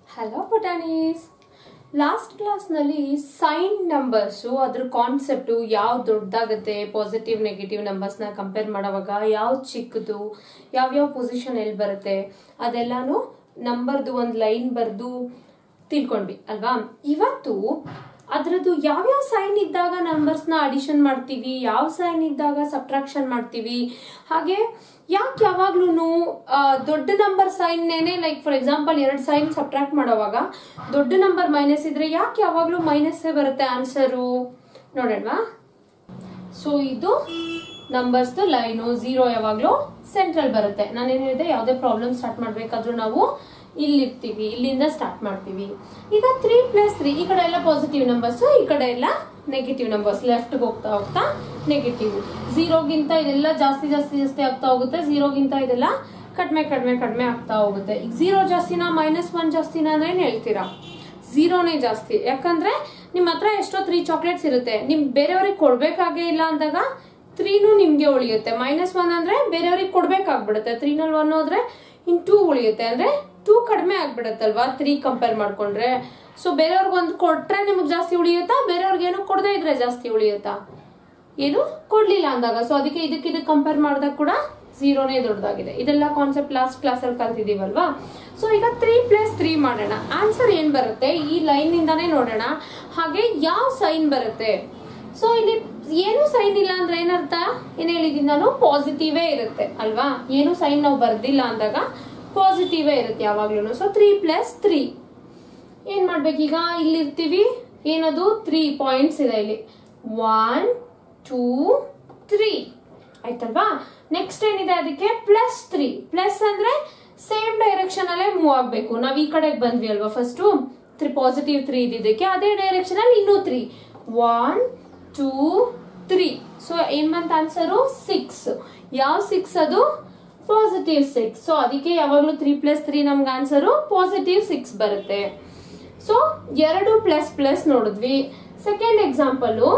hello ಪುಟಾಣೀಸ್ last ಕ್ಲಾಸ್ನಲ್ಲಿ sign numbers ಅದ್ರ ಕಾನ್ಸೆಪ್ಟು ಯಾವ ದೊಡ್ಡದಾಗುತ್ತೆ ಪಾಸಿಟಿವ್ ನೆಗೆಟಿವ್ ನಂಬರ್ಸ್ನ ಕಂಪೇರ್ ಮಾಡೋವಾಗ ಯಾವ ಚಿಕ್ಕದು ಯಾವ್ಯಾವ ಪೊಸಿಷನ್ ಎಲ್ಲಿ ಬರುತ್ತೆ ಅದೆಲ್ಲಾನು ನಂಬರ್ದು ಒಂದು ಲೈನ್ ಬರೆದು ತಿಳ್ಕೊಂಡ್ವಿ ಅಲ್ವಾ ಇವತ್ತು ಅದರದ್ದು ಯಾವ್ಯಾವ ಸೈನ್ ಇದ್ದಾಗ ನಂಬರ್ಸ್ನ ಅಡಿಷನ್ ಮಾಡ್ತೀವಿ ಯಾವ ಸೈನ್ ಇದ್ದಾಗ ಸಬ್ಟ್ರಾಕ್ಷನ್ ಮಾಡ್ತೀವಿ ಹಾಗೆ ಯಾಕೆ ಯಾವಾಗ್ಲೂ ದೊಡ್ಡ ನಂಬರ್ ಸೈನ್ನೇನೆ ಲೈಕ್ ಫಾರ್ ಎಕ್ಸಾಂಪಲ್ ಎರಡು ಸೈನ್ ಸಬ್ಟ್ರಾಕ್ಟ್ ಮಾಡೋವಾಗ ದೊಡ್ಡ ನಂಬರ್ ಮೈನಸ್ ಇದ್ರೆ ಯಾಕೆ ಯಾವಾಗ್ಲೂ ಮೈನಸ್ಸೇ ಬರುತ್ತೆ ಆನ್ಸರು ನೋಡೋಣವಾ ಸೊ ಇದು ನಂಬರ್ಸ್ದು ಲೈನು ಝೀರೋ ಯಾವಾಗಲೂ ಸೆಂಟ್ರಲ್ ಬರುತ್ತೆ ನಾನೇನು ಹೇಳಿದೆ ಯಾವುದೇ ಪ್ರಾಬ್ಲಮ್ ಸ್ಟಾರ್ಟ್ ಮಾಡಬೇಕಾದ್ರೂ ನಾವು ಇಲ್ಲಿರ್ತೀವಿ ಇಲ್ಲಿಂದ ಸ್ಟಾರ್ಟ್ ಮಾಡ್ತೀವಿ ಈಗ ತ್ರೀ ಪ್ಲಸ್ ತ್ರೀ ಈ ಕಡೆ ಎಲ್ಲ ಪಾಸಿಟಿವ್ ನಂಬರ್ಸ್ ಈ ಕಡೆ ಎಲ್ಲ ನೆಗೆಟಿವ್ ನಂಬರ್ಸ್ ಲೆಫ್ಟ್ಗೆ ಹೋಗ್ತಾ ಹೋಗ್ತಾ ನೆಗೆಟಿವ್ ಝೀರೋಗಿಂತ ಇದೆಲ್ಲ ಜಾಸ್ತಿ ಜಾಸ್ತಿ ಜಾಸ್ತಿ ಆಗ್ತಾ ಹೋಗುತ್ತೆ ಝೀರೋಗಿಂತ ಇದೆಲ್ಲ ಕಡಿಮೆ ಕಡಿಮೆ ಕಡಿಮೆ ಆಗ್ತಾ ಹೋಗುತ್ತೆ ಈಗ ಝೀರೋ ಜಾಸ್ತಿನಾ ಮೈನಸ್ ಒನ್ ಜಾಸ್ತಿನಾ ಅಂದ್ರೆ ಏನು ಹೇಳ್ತೀರಾ ಝೀರೋನೇ ಜಾಸ್ತಿ ಯಾಕಂದ್ರೆ ನಿಮ್ಮ ಹತ್ರ ಎಷ್ಟೋ ತ್ರೀ ಚಾಕ್ಲೇಟ್ಸ್ ಇರುತ್ತೆ ನಿಮ್ ಬೇರೆಯವ್ರಿಗೆ ಕೊಡ್ಬೇಕಾಗೇ ಇಲ್ಲ ಅಂದಾಗ ತ್ರೀನೂ ನಿಮ್ಗೆ ಉಳಿಯುತ್ತೆ ಮೈನಸ್ ಒನ್ ಅಂದ್ರೆ ಬೇರೆಯವ್ರಿಗೆ ಕೊಡ್ಬೇಕಾಗ್ಬಿಡುತ್ತೆ ತ್ರೀನಲ್ಲಿ ಒನ್ ಹೋದ್ರೆ ಇನ್ ಟೂ ಉಳಿಯುತ್ತೆ ಅಂದ್ರೆ ಟೂ ಕಡಿಮೆ ಆಗ್ಬಿಡುತ್ತಲ್ವಾ ತ್ರೀ ಕಂಪೇರ್ ಮಾಡ್ಕೊಂಡ್ರೆ ಸೊ ಬೇರೆಯವ್ರಿಗೆ ಒಂದು ಕೊಟ್ರೆ ನಿಮಗೆ ಜಾಸ್ತಿ ಉಳಿಯುತ್ತಾ ಬೇರೆಯವ್ರಿಗೆ ಏನೋ ಕೊಡದೇ ಇದ್ರೆ ಜಾಸ್ತಿ ಉಳಿಯುತ್ತಾ ಏನು ಕೊಡ್ಲಿಲ್ಲ ಅಂದಾಗ ಸೊ ಅದಕ್ಕೆ ಇದಕ್ಕೆ ಇದಕ್ಕೆ ಕಂಪೇರ್ ಮಾಡಿದಾಗ ಕೂಡ ಝೀರೋನೇ ದೊಡ್ಡದಾಗಿದೆ ಇದೆಲ್ಲ ಕಾನ್ಸೆಪ್ಟ್ ಲಾಸ್ಟ್ ಕ್ಲಾಸಲ್ಲಿ ಕಲ್ತಿದೀವಲ್ವಾ ಸೊ ಈಗ ತ್ರೀ ಪ್ಲಸ್ ತ್ರೀ ಮಾಡೋಣ ಆನ್ಸರ್ ಏನ್ ಬರುತ್ತೆ ಈ ಲೈನ್ ಇಂದಾನೇ ನೋಡೋಣ ಹಾಗೆ ಯಾವ ಸೈನ್ ಬರುತ್ತೆ ಸೊ ಇಲ್ಲಿ ಏನು ಸೈನ್ ಇಲ್ಲ ಅಂದ್ರೆ ಏನರ್ಥ ಏನ್ ಹೇಳಿದೀನಿ ನಾನು ಪಾಸಿಟಿವೇ ಇರುತ್ತೆ ಅಲ್ವಾ ಏನು ಸೈನ್ ನಾವು ಬರ್ದಿಲ್ಲ ಅಂದಾಗ ಪಾಸಿಟಿವೇ ಇರುತ್ತೆ ಯಾವಾಗ್ಲೂ ಸೊ ತ್ರೀ ಪ್ಲಸ್ ತ್ರೀ ಏನ್ ಮಾಡ್ಬೇಕೀಗ ಇಲ್ಲಿ ಇರ್ತೀವಿ ಏನದು ತ್ರೀ ಪಾಯಿಂಟ್ಸ್ ಇದೆ ಇಲ್ಲಿ ಒನ್ ಟೂ ತ್ರೀ ಆಯ್ತಲ್ವಾ ನೆಕ್ಸ್ಟ್ ಏನಿದೆ ಅದಕ್ಕೆ ಪ್ಲಸ್ ತ್ರೀ ಪ್ಲಸ್ ಅಂದ್ರೆ ಸೇಮ್ ಡೈರೆಕ್ಷನ್ ಅಲ್ಲೇ ಮೂವ್ ಆಗ್ಬೇಕು ನಾವ್ ಈ ಕಡೆಗೆ ಬಂದ್ವಿ ಅಲ್ವಾ ಫಸ್ಟ್ ತ್ರೀ ಪಾಸಿಟಿವ್ ತ್ರೀ ಇದ್ದಿದ್ದಕ್ಕೆ ಅದೇ ಡೈರೆಕ್ಷನ್ ಅಲ್ಲಿ ಇನ್ನೂ three one two three so ಏನ್ ಬಂತ ಆನ್ಸರು ಸಿಕ್ಸ್ ಯಾವ ಸಿಕ್ಸ್ ಅದು ಪಾಸಿಟಿವ್ ಸಿಕ್ಸ್ ಸೊ ಅದಕ್ಕೆ ಯಾವಾಗಲೂ ತ್ರೀ ಪ್ಲಸ್ ತ್ರೀ ನಮ್ಗೆ ಆನ್ಸರು ಪಾಸಿಟಿವ್ ಸಿಕ್ಸ್ ಬರುತ್ತೆ ಸೊ ಎರಡು ಪ್ಲಸ್ ಪ್ಲಸ್ ನೋಡಿದ್ವಿ second example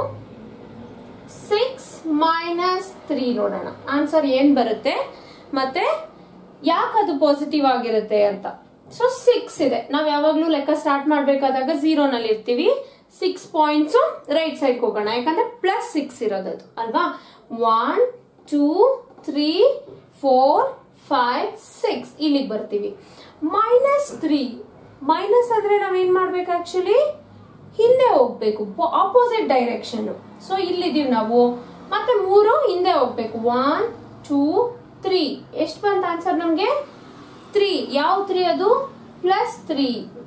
six minus three ನೋಡೋಣ ಆನ್ಸರ್ ಏನ್ ಬರುತ್ತೆ ಮತ್ತೆ ಯಾಕೆ ಅದು ಪಾಸಿಟಿವ್ ಆಗಿರುತ್ತೆ ಅಂತ ಸೊ ಸಿಕ್ಸ್ ಇದೆ ನಾವ್ ಯಾವಾಗ್ಲೂ ಲೆಕ್ಕ ಸ್ಟಾರ್ಟ್ ಮಾಡ್ಬೇಕಾದಾಗ ಝೀರೋ ನಲ್ಲಿ ಇರ್ತೀವಿ ಸಿಕ್ಸ್ ಪಾಯಿಂಟ್ಸ್ ರೈಟ್ ಸೈಡ್ ಹೋಗೋಣ ಯಾಕಂದ್ರೆ ಪ್ಲಸ್ ಸಿಕ್ಸ್ ಇರೋದದು ಅಲ್ವಾ one two three four five six ಇಲ್ಲಿಗೆ ಬರ್ತೀವಿ ಮೈನಸ್ ತ್ರೀ ಮೈನಸ್ ಆದ್ರೆ ನಾವೇನ್ ಮಾಡ್ಬೇಕು ಆಕ್ಚುಲಿ ಹಿಂದೆ ಹೋಗ್ಬೇಕು ಆಪೋಸಿಟ್ ಡೈರೆಕ್ಷನ್ ಸೊ ಇಲ್ಲಿದೀವಿ ನಾವು ಮತ್ತೆ ಮೂರು ಹಿಂದೆ ಹೋಗ್ಬೇಕು ಒನ್ ಟೂ ತ್ರೀ ಎಷ್ಟು ಬಂತ ಆನ್ಸರ್ ನಮ್ಗೆ ತ್ರೀ ಯಾವ ತ್ರೀ ಅದು ಪ್ಲಸ್ ತ್ರೀ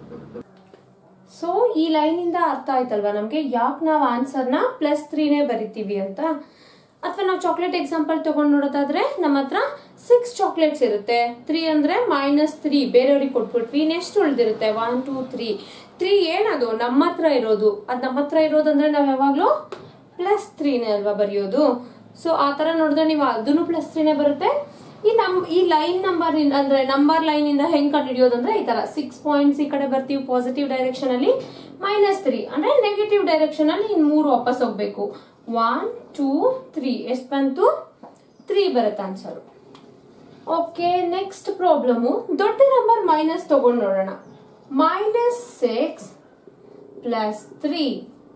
ಸೊ ಈ ಲೈನ್ ಇಂದ ಅರ್ಥ ಆಯ್ತಲ್ವಾ ನಮ್ಗೆ ಯಾಕೆ ನಾವು ಆನ್ಸರ್ನ ಪ್ಲಸ್ ತ್ರೀನೇ ಬರಿತೀವಿ ಅಂತ ಅಥವಾ ನಾವು ಚಾಕ್ಲೇಟ್ ಎಕ್ಸಾಂಪಲ್ ತಗೊಂಡ್ ನೋಡೋದಾದ್ರೆ ನಮ್ಮ ಹತ್ರ ಸಿಕ್ಸ್ ಚಾಕ್ಲೇಟ್ಸ್ ಇರುತ್ತೆ ತ್ರೀ ಅಂದ್ರೆ ಮೈನಸ್ ತ್ರೀ ಬೇರೆಯವ್ರಿಗೆ ಕೊಟ್ಬಿಟ್ವಿ ನೆಕ್ಸ್ಟ್ ಉಳಿದಿರುತ್ತೆ ಒನ್ ಟೂ ತ್ರೀ ತ್ರೀ ಏನದು ನಮ್ಮ ಹತ್ರ ಇರೋದು ಅದ್ ನಮ್ಮ ಹತ್ರ ಇರೋದಂದ್ರೆ ನಾವ್ ಯಾವಾಗ್ಲೂ ಪ್ಲಸ್ ತ್ರೀನೇ ಅಲ್ವಾ ಬರೆಯೋದು ಸೊ ಆ ತರ ನೋಡಿದ್ರೆ ನೀವು ಅದನ್ನು ಪ್ಲಸ್ ತ್ರೀನೇ ಬರುತ್ತೆ ಈ ನಮ್ ಈ ಲೈನ್ ನಂಬರ್ ಅಂದ್ರೆ ನಂಬರ್ ಲೈನ್ ಇಂದ ಹೆಂಗ್ ಕಂಡುಹಿಡಿಯೋದು ಅಂದ್ರೆ ಈ ತರ ಸಿಕ್ಸ್ ಪಾಯಿಂಟ್ಸ್ ಈ ಕಡೆ ಬರ್ತೀವಿ ಪಾಸಿಟಿವ್ ಡೈರೆಕ್ಷನ್ ಅಲ್ಲಿ ಮೈನಸ್ ತ್ರೀ ಅಂದ್ರೆ ನೆಗೆಟಿವ್ ಡೈರೆಕ್ಷನ್ ಅಲ್ಲಿ ಇನ್ ಮೂರು ವಾಪಸ್ ಹೋಗ್ಬೇಕು ಒನ್ ಟೂ ತ್ರೀ ಎಷ್ಟು ಬಂತು ತ್ರೀ ಬರುತ್ತೆ ಆನ್ಸರ್ ಓಕೆ ನೆಕ್ಸ್ಟ್ ಪ್ರಾಬ್ಲಮು ದೊಡ್ಡ ನಂಬರ್ ಮೈನಸ್ ತಗೊಂಡು ನೋಡೋಣ minus six plus three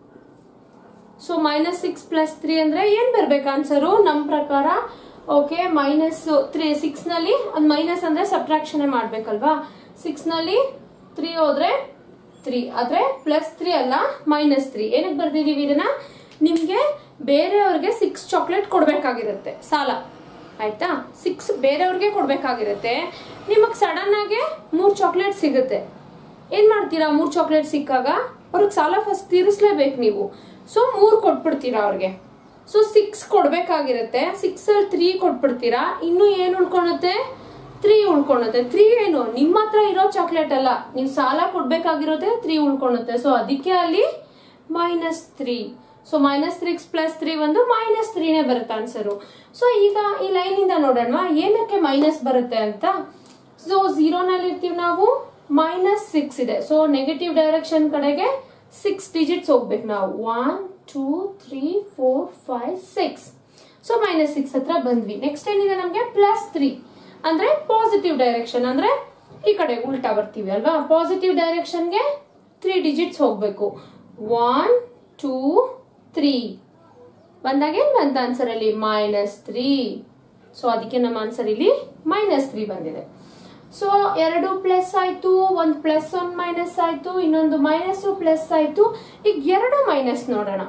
so minus six plus three ಅಂದ್ರೆ ಏನ್ ಬರ್ಬೇಕು ಆನ್ಸರು ನಮ್ ಪ್ರಕಾರ ಓಕೆ ಮೈನಸ್ ತ್ರೀ ಸಿಕ್ಸ್ ನಲ್ಲಿ ಒಂದ್ ಮೈನಸ್ ಅಂದ್ರೆ ಸಬ್ಟ್ರಾಕ್ಷನ್ ಮಾಡ್ಬೇಕಲ್ವಾ ಸಿಕ್ಸ್ ನಲ್ಲಿ ತ್ರೀ ಹೋದ್ರೆ ತ್ರೀ ಆದ್ರೆ ಪ್ಲಸ್ ತ್ರೀ ಅಲ್ಲ ಮೈನಸ್ ತ್ರೀ ಏನಕ್ಕೆ ಬರ್ದಿದೀವಿ ಇದನ್ನ ನಿಮ್ಗೆ ಬೇರೆಯವ್ರಿಗೆ ಸಿಕ್ಸ್ ಚಾಕ್ಲೇಟ್ ಕೊಡ್ಬೇಕಾಗಿರುತ್ತೆ ಸಾಲ ಆಯ್ತಾ ಸಿಕ್ಸ್ ಬೇರೆಯವ್ರಿಗೆ ಕೊಡ್ಬೇಕಾಗಿರುತ್ತೆ ನಿಮಗ್ ಸಡನ್ ಆಗಿ ಮೂರ್ ಚಾಕ್ಲೇಟ್ ಸಿಗುತ್ತೆ ಏನ್ ಮಾಡ್ತೀರಾ ಮೂರ್ ಚಾಕ್ಲೇಟ್ ಸಿಕ್ಕಾಗ ಅವ್ರಿಗೆ ಸಾಲ ಫಸ್ಟ್ ತೀರಿಸ್ಲೇಬೇಕು ನೀವು ಸೊ ಮೂರ್ ಕೊಟ್ಬಿಡ್ತೀರಾ ಅವ್ರಿಗೆ ಸೊ ಸಿಕ್ಸ್ ಕೊಡ್ಬೇಕಾಗಿರುತ್ತೆ ಸಿಕ್ಸ್ ಅಲ್ಲಿ ತ್ರೀ ಕೊಟ್ಬಿಡ್ತೀರಾ ಇನ್ನು ಏನ್ ಉಳ್ಕೊಳುತ್ತೆ ತ್ರೀ ಉಳ್ಕೊಳುತ್ತೆ ತ್ರೀ ಏನು ನಿಮ್ಮ ಹತ್ರ ಇರೋ ಚಾಕ್ಲೇಟ್ ಅಲ್ಲ ನೀವು ಸಾಲ ಕೊಡ್ಬೇಕಾಗಿರೋದೇ ತ್ರೀ ಉಳ್ಕೊಳುತ್ತೆ ಸೊ ಅದಕ್ಕೆ ಅಲ್ಲಿ ಮೈನಸ್ ತ್ರೀ ಸೊ ಮೈನಸ್ ತ್ರೀಕ್ಸ್ ಪ್ಲಸ್ ತ್ರೀ ಒಂದು ಮೈನಸ್ ತ್ರೀನೇ ಬರುತ್ತೆ ಆನ್ಸರು ಸೊ ಈಗ ಈ ಲೈನ್ ಇಂದ ನೋಡೋಣ ಏನಕ್ಕೆ ಮೈನಸ್ ಬರುತ್ತೆ ಅಂತ ಸೊ ಝೀರೋನಲ್ಲಿ ಇರ್ತೀವಿ ನಾವು ಮೈನಸ್ ಸಿಕ್ಸ್ ಇದೆ ಸೊ ನೆಗೆಟಿವ್ ಡೈರೆಕ್ಷನ್ ಕಡೆಗೆ ಸಿಕ್ಸ್ ಡಿಜಿಟ್ಸ್ ಹೋಗ್ಬೇಕು ನಾವು one two three four five six so minus six ಹತ್ರ ಬಂದ್ವಿ ನೆಕ್ಸ್ಟ್ ಏನಿದೆ ನಮಗೆ ಪ್ಲಸ್ ತ್ರೀ ಅಂದ್ರೆ ಪಾಸಿಟಿವ್ ಡೈರೆಕ್ಷನ್ ಅಂದ್ರೆ ಈ ಕಡೆ ಉಲ್ಟಾ ಬರ್ತೀವಿ ಅಲ್ವಾ ಪಾಸಿಟಿವ್ ಡೈರೆಕ್ಷನ್ಗೆ ತ್ರೀ ಡಿಜಿಟ್ಸ್ ಹೋಗಬೇಕು ಒನ್ ಟೂ ತ್ರೀ ಬಂದಾಗ ಏನು ಬಂತ ಆನ್ಸರ್ ಅಲ್ಲಿ ಮೈನಸ್ ತ್ರೀ ಸೊ ಅದಕ್ಕೆ ನಮ್ಮ ಆನ್ಸರ್ ಇಲ್ಲಿ ಮೈನಸ್ ತ್ರೀ ಬಂದಿದೆ ಸೊ ಎರಡು ಪ್ಲಸ್ ಆಯ್ತು ಒಂದು ಪ್ಲಸ್ ಒಂದು ಮೈನಸ್ ಆಯ್ತು ಇನ್ನೊಂದು ಮೈನಸ್ ಪ್ಲಸ್ ಆಯ್ತು ಈಗ ಎರಡು ಮೈನಸ್ ನೋಡೋಣ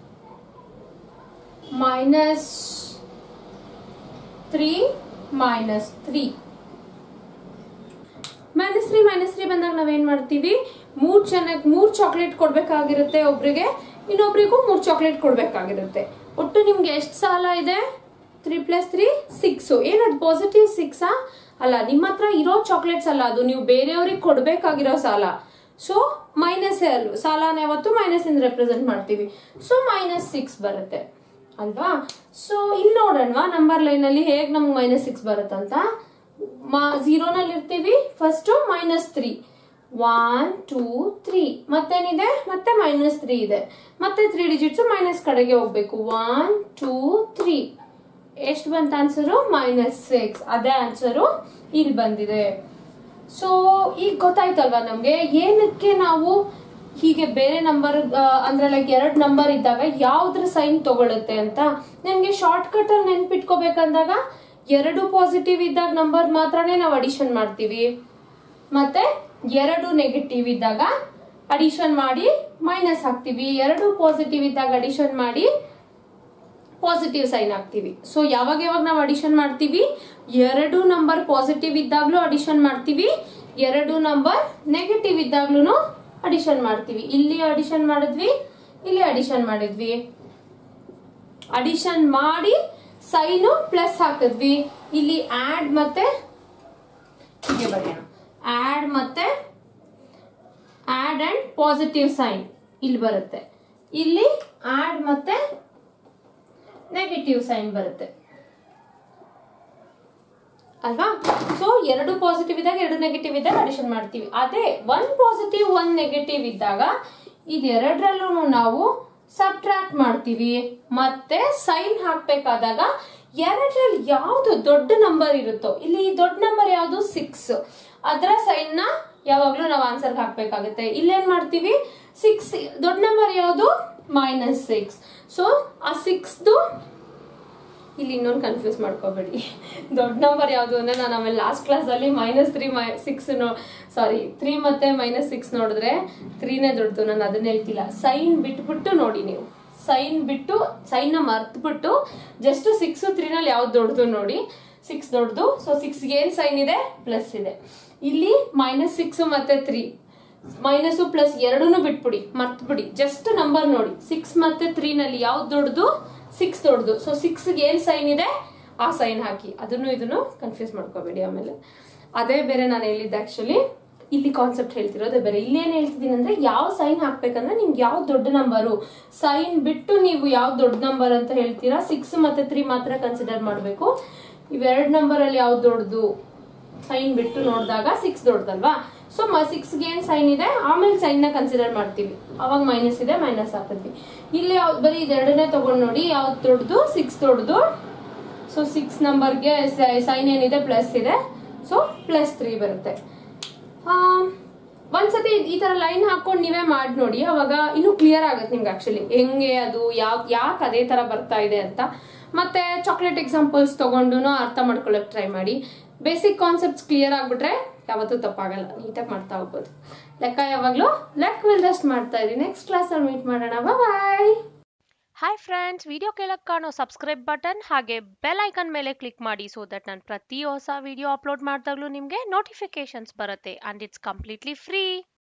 minus three minus three minus three minus three ಬಂದಾಗ ನಾವೇನ್ ಮಾಡ್ತೀವಿ ಮೂರ್ ಚೆನ್ನಾಗಿ ಮೂರ್ ಚಾಕ್ಲೇಟ್ ಕೊಡ್ಬೇಕಾಗಿರುತ್ತೆ ಒಬ್ರಿಗೆ ಇನ್ನೊಬ್ರಿಗೂ ಮೂರ್ ಚಾಕ್ಲೇಟ್ ಕೊಡ್ಬೇಕಾಗಿರುತ್ತೆ ಒಟ್ಟು ನಿಮ್ಗೆ ಎಷ್ಟು ಸಾಲ ಇದೆ ತ್ರೀ ಪ್ಲಸ್ ತ್ರೀ ಸಿಕ್ಸ್ ಏನದು ಪಾಸಿಟಿವ್ ಸಿಕ್ಸಾ ಅಲ್ಲ ನಿಮ್ಮ ಹತ್ರ ಇರೋ ಚಾಕ್ಲೇಟ್ಸ್ ಅಲ್ಲ ಅದು ನೀವು ಬೇರೆಯವ್ರಿಗೆ ಕೊಡ್ಬೇಕಾಗಿರೋ ಸಾಲ ಸೊ ಮೈನಸ್ ಅಲ್ವ ಸಾಲನ ಯಾವತ್ತು ಮೈನಸ್ ಇಂದ ರೆಪ್ರೆಸೆಂಟ್ ಮಾಡ್ತೀವಿ ಸೊ ಮೈನಸ್ ಸಿಕ್ಸ್ ಬರುತ್ತೆ ಅಲ್ವಾ ಸೊ ಇಲ್ಲಿ ನೋಡೋಣವಾ ನಂಬರ್ ಲೈನ್ ಅಲ್ಲಿ ಹೇಗ್ ನಮ್ಗೆ ಮೈನಸ್ ಸಿಕ್ಸ್ ಬರುತ್ತಂತ ಝೀರೋನಲ್ಲಿ ಇರ್ತೀವಿ first minus three one two three ಮತ್ತೇನಿದೆ ಮತ್ತೆ ಮೈನಸ್ ತ್ರೀ ಇದೆ ಮತ್ತೆ ತ್ರೀ ಡಿಜಿಟ್ಸ್ ಮೈನಸ್ ಕಡೆಗೆ ಹೋಗ್ಬೇಕು ಒನ್ ಟೂ ತ್ರೀ ಎಷ್ಟು ಬಂತ ಆನ್ಸರು ಮೈನಸ್ ಸಿಕ್ಸ್ ಅದೇ ಆನ್ಸರು ಇಲ್ಲಿ ಬಂದಿದೆ ಸೊ ಈಗ ಗೊತ್ತಾಯ್ತಲ್ವಾ ನಮ್ಗೆ ಏನಕ್ಕೆ ನಾವು ಹೀಗೆ ಬೇರೆ ನಂಬರ್ ಅಂದ್ರೆ ಲೈಕ್ ಎರಡು ನಂಬರ್ ಇದ್ದಾಗ ಯಾವ್ದ್ರ ಸೈನ್ ತಗೊಳುತ್ತೆ ಅಂತ ನಿಮ್ಗೆ ಶಾರ್ಟ್ ಕಟ್ ಅಲ್ಲಿ ನೆನ್ಪಿಟ್ಕೋಬೇಕಂದಾಗ ಎರಡು ಪಾಸಿಟಿವ್ ಇದ್ದಾಗ ನಂಬರ್ ಮಾತ್ರನೇ ನಾವು ಅಡಿಷನ್ ಮಾಡ್ತೀವಿ ಮತ್ತೆ ಎರಡು ನೆಗೆಟಿವ್ ಇದ್ದಾಗ ಅಡಿಷನ್ ಮಾಡಿ ಮೈನಸ್ ಹಾಕ್ತಿವಿ ಎರಡು ಪಾಸಿಟಿವ್ ಇದ್ದಾಗ ಅಡಿಷನ್ ಮಾಡಿ ಪಾಸಿಟಿವ್ ಸೈನ್ ಹಾಕ್ತಿವಿ ಸೊ ಯಾವಾಗ ಯಾವಾಗ ನಾವು ಅಡಿಷನ್ ಮಾಡ್ತೀವಿ ಎರಡು ನಂಬರ್ ಪಾಸಿಟಿವ್ ಇದ್ದಾಗ್ಲೂ ಅಡಿಷನ್ ಮಾಡ್ತೀವಿ ಎರಡು ನಂಬರ್ ನೆಗೆಟಿವ್ ಇದ್ದಾಗ್ಲೂ ಅಡಿಷನ್ ಮಾಡ್ತೀವಿ ಇಲ್ಲಿ ಅಡಿಷನ್ ಮಾಡಿದ್ವಿ ಇಲ್ಲಿ ಅಡಿಷನ್ ಮಾಡಿದ್ವಿ ಅಡಿಷನ್ ಮಾಡಿ ಸೈನು ಪ್ಲಸ್ ಹಾಕಿದ್ವಿ ಇಲ್ಲಿ ಆಡ್ ಮತ್ತೆ ಹೀಗೆ ಬರೆಯೋಣ ಆಡ್ ಮತ್ತೆ ಆಡ್ ಅಂಡ್ ಪಾಸಿಟಿವ್ ಸೈನ್ ಇಲ್ಲಿ ಬರುತ್ತೆ ಇಲ್ಲಿ ಆಡ್ ಮತ್ತೆ ನೆಗೆಟಿವ್ ಸೈನ್ ಬರುತ್ತೆ ಅಲ್ವಾ ಸೊ ಎರಡು ಪಾಸಿಟಿವ್ ಇದ್ದಾಗ ಎರಡು ನೆಗೆಟಿವ್ ಇದ್ದಾಗ ಅಡಿಷನ್ ಮಾಡ್ತೀವಿ ಅದೇ ಒನ್ ಪಾಸಿಟಿವ್ ಒನ್ ನೆಗೆಟಿವ್ ಇದ್ದಾಗ ಇದೆರಡರಲ್ಲೂ ನಾವು ಸಬ್ಟ್ರಾಕ್ಟ್ ಮಾಡ್ತೀವಿ ಮತ್ತೆ ಸೈನ್ ಹಾಕ್ಬೇಕಾದಾಗ ಎರಡರಲ್ಲಿ ಯಾವ್ದು ದೊಡ್ಡ ನಂಬರ್ ಇರುತ್ತೋ ಇಲ್ಲಿ ದೊಡ್ಡ ನಂಬರ್ ಯಾವುದು ಸಿಕ್ಸ್ ಅದರ ಸೈನ್ ನ ಯಾವಾಗ್ಲೂ ನಾವು ಆನ್ಸರ್ ಹಾಕ್ಬೇಕಾಗುತ್ತೆ ಇಲ್ಲೇನ್ ಮಾಡ್ತೀವಿ ಸಿಕ್ಸ್ ದೊಡ್ಡ ನಂಬರ್ ಯಾವುದು ಮೈನಸ್ ಸಿಕ್ಸ್ ಸೊ ಆ ಸಿಕ್ಸ್ದು ಇಲ್ಲಿ ಇನ್ನೊಂದು ಕನ್ಫ್ಯೂಸ್ ಮಾಡ್ಕೋಬೇಡಿ ದೊಡ್ಡ ನಂಬರ್ ಯಾವುದು ಅಂದ್ರೆ ನಾನು ಆಮೇಲೆ ಲಾಸ್ಟ್ ಕ್ಲಾಸಲ್ಲಿ ಮೈನಸ್ ತ್ರೀ ಮೈ ಸಿಕ್ಸ್ ನೋ ಸಾರಿ ತ್ರೀ ಮತ್ತೆ ಮೈನಸ್ ಸಿಕ್ಸ್ ನೋಡಿದ್ರೆ ತ್ರೀನೇ ದೊಡ್ಡದು ನಾನು ಅದನ್ನ ಹೇಳ್ತಿಲ್ಲ ಸೈನ್ ಬಿಟ್ಬಿಟ್ಟು ನೋಡಿ ನೀವು ಸೈನ್ ಬಿಟ್ಟು ಸೈನ್ನ ಮರ್ತ್ಬಿಟ್ಟು ಜಸ್ಟ್ ಸಿಕ್ಸ್ ತ್ರೀನಲ್ಲಿ ಯಾವ್ದು ದೊಡ್ಡದು ನೋಡಿ ಸಿಕ್ಸ್ ದೊಡ್ಡದು ಸೊ ಸಿಕ್ಸ್ಗೆ ಏನು ಸೈನ್ ಇದೆ ಪ್ಲಸ್ ಇದೆ ಇಲ್ಲಿ ಮೈನಸ್ ಸಿಕ್ಸ್ ಮತ್ತೆ ತ್ರೀ ಮೈನಸ್ ಪ್ಲಸ್ ಎರಡೂ ಬಿಟ್ಬಿಡಿ ಮರ್ತ್ಬಿಡಿ ಜಸ್ಟ್ ನಂಬರ್ ನೋಡಿ ಸಿಕ್ಸ್ ಮತ್ತೆ ತ್ರೀ ನಲ್ಲಿ ಯಾವ್ದು ದೊಡ್ಡದು ಸಿಕ್ಸ್ ದೊಡ್ಡದು ಸೊ ಸಿಕ್ಸ್ಗೆ ಏನ್ ಸೈನ್ ಇದೆ ಆ ಸೈನ್ ಹಾಕಿ ಅದನ್ನು ಇದನ್ನು ಕನ್ಫ್ಯೂಸ್ ಮಾಡ್ಕೋಬೇಡಿ ಆಮೇಲೆ ಅದೇ ಬೇರೆ ನಾನು ಹೇಳಿದ್ದೆ ಆಕ್ಚುಲಿ ಇಲ್ಲಿ ಕಾನ್ಸೆಪ್ಟ್ ಹೇಳ್ತಿರೋದೇ ಬೇರೆ ಇಲ್ಲಿ ಏನ್ ಹೇಳ್ತಿದ್ದೀನಿ ಅಂದ್ರೆ ಯಾವ ಸೈನ್ ಹಾಕ್ಬೇಕಂದ್ರೆ ನಿಮ್ಗೆ ಯಾವ ದೊಡ್ಡ ನಂಬರು ಸೈನ್ ಬಿಟ್ಟು ನೀವು ಯಾವ ದೊಡ್ಡ ನಂಬರ್ ಅಂತ ಹೇಳ್ತೀರಾ ಸಿಕ್ಸ್ ಮತ್ತೆ ತ್ರೀ ಮಾತ್ರ ಕನ್ಸಿಡರ್ ಮಾಡಬೇಕು ಇವೆರಡು ನಂಬರ್ ಅಲ್ಲಿ ಯಾವ್ದು ದೊಡ್ಡದು ಸೈನ್ ಬಿಟ್ಟು ನೋಡಿದಾಗ ಸಿಕ್ಸ್ ದೊಡ್ಡದಲ್ವಾ ಸೊ ಸಿಕ್ಸ್ಗೆ ಏನ್ ಸೈನ್ ಇದೆ ಆಮೇಲೆ ಸೈನ್ ನ ಕನ್ಸಿಡರ್ ಮಾಡ್ತೀವಿ ಅವಾಗ ಮೈನಸ್ ಇದೆ ಮೈನಸ್ ಹಾಕಿದ್ವಿ ಇಲ್ಲಿ ಯಾವ್ದು ಬರೀ ಇದೆರಡನೇ ತಗೊಂಡ್ ನೋಡಿ ಯಾವ್ದು ದೊಡ್ಡದು ಸಿಕ್ಸ್ ದೊಡ್ಡದು ಸೊ ಸಿಕ್ಸ್ ನಂಬರ್ಗೆ ಸೈನ್ ಏನಿದೆ ಪ್ಲಸ್ ಇದೆ ಸೊ ಪ್ಲಸ್ ತ್ರೀ ಬರುತ್ತೆ ಆ, ಒಂದ್ಸತಿ ಈ ತರ ಲೈನ್ ಹಾಕೊಂಡು ನೀವೇ ಮಾಡಿ ನೋಡಿ ಅವಾಗ ಇನ್ನೂ ಕ್ಲಿಯರ್ ಆಗುತ್ತೆ ನಿಮ್ಗೆ ಆಕ್ಚುಲಿ ಹೆಂಗೆ ಅದು ಯಾವ ಯಾಕೆ ಅದೇ ತರ ಬರ್ತಾ ಇದೆ ಅಂತ ಮತ್ತೆ ಚಾಕ್ಲೇಟ್ ಎಕ್ಸಾಂಪಲ್ಸ್ ತಗೊಂಡು ಅರ್ಥ ಮಾಡ್ಕೊಳ್ಳೋಕೆ ಟ್ರೈ ಮಾಡಿ ಬೇಸಿಕ್ ಕಾನ್ಸೆಪ್ಟ್ಸ್ ಕ್ಲಿಯರ್ ಆಗ್ಬಿಟ್ರೆ ಯಾವತ್ತೂ ತಪ್ಪಾಗಲ್ಲ ನೀಟಾಗಿ ಮಾಡ್ತಾ ಹೋಗ್ಬೋದು ಲೆಕ್ಕ ಯಾವಾಗಲೂ ಲೆಕ್ಕವಿಲ್ದಷ್ಟು ಮಾಡ್ತಾ ಇರಿ ನೆಕ್ಸ್ಟ್ ಕ್ಲಾಸಲ್ಲಿ ಮೀಟ್ ಮಾಡೋಣ ಬಾಯ್ ಹಾಯ್ ಫ್ರೆಂಡ್ಸ್ ವಿಡಿಯೋ ಕೆಳಗೆ ಕಾಣೋ ಸಬ್ಸ್ಕ್ರೈಬ್ ಬಟನ್ ಹಾಗೆ ಬೆಲ್ ಐಕನ್ ಮೇಲೆ ಕ್ಲಿಕ್ ಮಾಡಿ ಸೊ ದಟ್ ನಾನು ಪ್ರತಿ ಹೊಸ ವಿಡಿಯೋ ಅಪ್ಲೋಡ್ ಮಾಡಿದಾಗಲೂ ನಿಮಗೆ ನೋಟಿಫಿಕೇಶನ್ಸ್ ಬರುತ್ತೆ ಆ್ಯಂಡ್ ಇಟ್ಸ್ ಕಂಪ್ಲೀಟ್ಲಿ ಫ್ರೀ